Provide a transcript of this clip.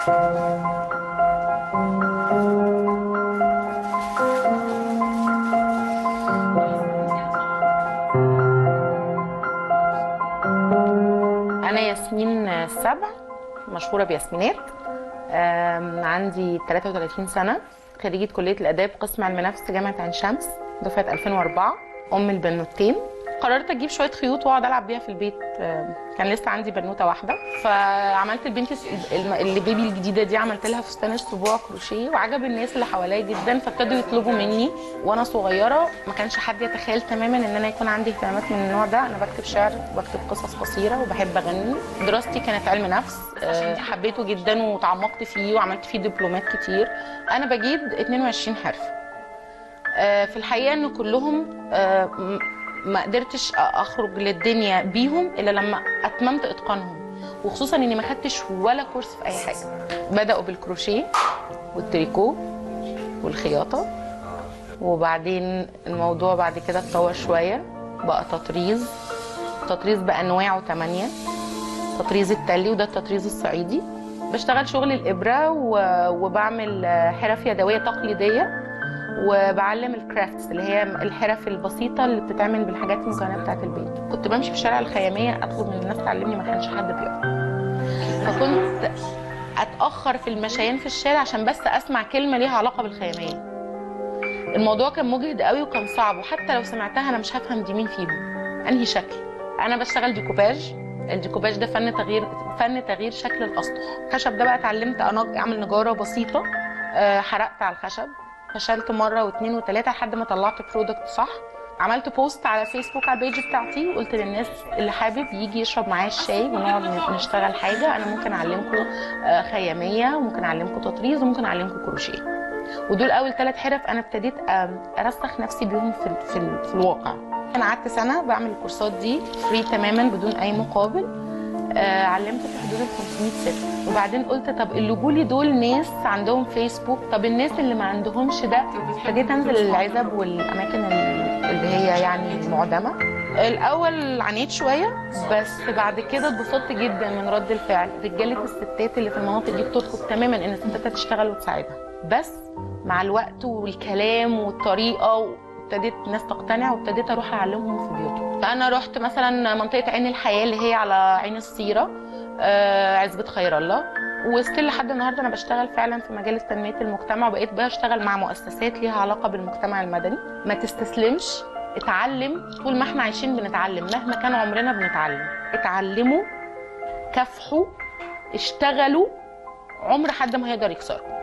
أنا ياسمين السبع مشهورة بياسمينات آم، عندي 33 سنة خريجة كلية الآداب قسم علم نفس جامعة عين شمس دفعة 2004 أم البنوتين قررت أجيب شوية خيوط وأقعد ألعب بيها في البيت آم، كان لسه عندي بنوتة واحدة فعملت البنت الم- اللي بيبي الجديدة دي عملت لها فستان السبوع كروشيه وعجب الناس اللي حواليا جدا فابتدوا يطلبوا مني وأنا صغيرة ما كانش حد يتخيل تماما إن أنا يكون عندي اهتمامات من النوع ده أنا بكتب شعر وبكتب قصص قصيرة وبحب أغني دراستي كانت علم نفس آه، حبيته جدا وتعمقت فيه وعملت فيه دبلومات كتير انا بجيد 22 حرفه آه، في الحقيقه ان كلهم آه، م- ما قدرتش اخرج للدنيا بيهم الا لما اتممت اتقانهم وخصوصا اني ما خدتش ولا كورس في اي حاجه بداوا بالكروشيه والتريكو والخياطه وبعدين الموضوع بعد كده اتطور شويه بقى تطريز تطريز بانواعه ثمانيه تطريز التلي وده التطريز الصعيدي بشتغل شغل الإبرة و- وبعمل حرف يدوية تقليدية وبعلم الكرافتس اللي هي الحرف البسيطة اللي بتتعمل بالحاجات المكونات بتاعت البيت كنت بمشي في شارع الخيامية أطلب من الناس تعلمني ما كانش حد بيقف فكنت أتأخر في المشيان في الشارع عشان بس أسمع كلمة ليها علاقة بالخيامية الموضوع كان مجهد قوي وكان صعب وحتى لو سمعتها أنا مش هفهم دي مين فيهم أنهي شكل أنا بشتغل ديكوباج الديكوباج ده فن تغيير فن تغيير شكل الاسطح الخشب ده بقى اتعلمت انا اعمل نجاره بسيطه آه، حرقت على الخشب فشلت مره واثنين وثلاثه لحد ما طلعت برودكت صح عملت بوست على فيسبوك على البيج بتاعتي وقلت للناس اللي حابب يجي يشرب معايا الشاي ونقعد ن- نشتغل حاجه انا ممكن اعلمكم آه، خياميه وممكن اعلمكم تطريز وممكن اعلمكم كروشيه ودول اول ثلاث حرف انا ابتديت آم، ارسخ نفسي بيهم في ال- في, ال- في الواقع انا قعدت سنه بعمل الكورسات دي فري تماما بدون اي مقابل آه، علمت في حدود ال 500 ست وبعدين قلت طب اللي جولي دول ناس عندهم فيسبوك طب الناس اللي ما عندهمش ده ابتديت انزل العزب والاماكن ال- اللي هي يعني معدمه الاول عانيت شويه بس بعد كده اتبسطت جدا من رد الفعل رجاله الستات اللي في المناطق دي بترفض تماما ان الستات تشتغل وتساعدها بس مع الوقت والكلام والطريقه ابتديت الناس تقتنع وابتديت اروح اعلمهم في بيوتهم فانا رحت مثلا منطقه عين الحياه اللي هي على عين السيره آه، عزبه خير الله وستيل لحد النهارده انا بشتغل فعلا في مجال تنميه المجتمع وبقيت بشتغل مع مؤسسات ليها علاقه بالمجتمع المدني ما تستسلمش اتعلم طول ما احنا عايشين بنتعلم مهما كان عمرنا بنتعلم اتعلموا كافحوا اشتغلوا عمر حد ما هيقدر يكسركم